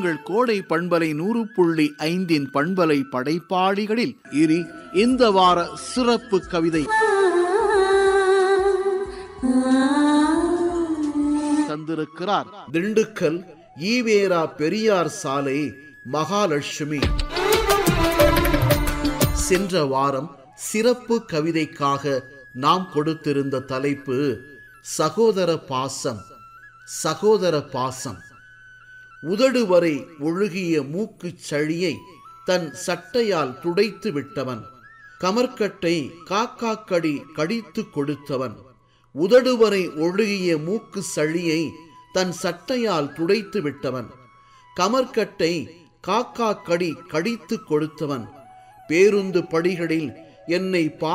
உங்கள் கோடை பண்பலை நூறு புள்ளி ஐந்தின் பண்பலை படைப்பாளிகளில் இனி இந்த வார சிறப்பு கவிதை தந்திருக்கிறார் திண்டுக்கல் ஈவேரா பெரியார் சாலை மகாலட்சுமி சென்ற வாரம் சிறப்பு கவிதைக்காக நாம் கொடுத்திருந்த தலைப்பு சகோதர பாசம் சகோதர பாசம் உதடு வரை ஒழுகிய மூக்குச் சளியை தன் சட்டையால் துடைத்து விட்டவன் கமர்க்கட்டை காக்காக்கடி கடித்து கொடுத்தவன் உதடு வரை ஒழுகிய மூக்கு சளியை தன் சட்டையால் துடைத்து விட்டவன் கமர்க்கட்டை காக்கா கடி கடித்து கொடுத்தவன் பேருந்து படிகளில் என்னை பா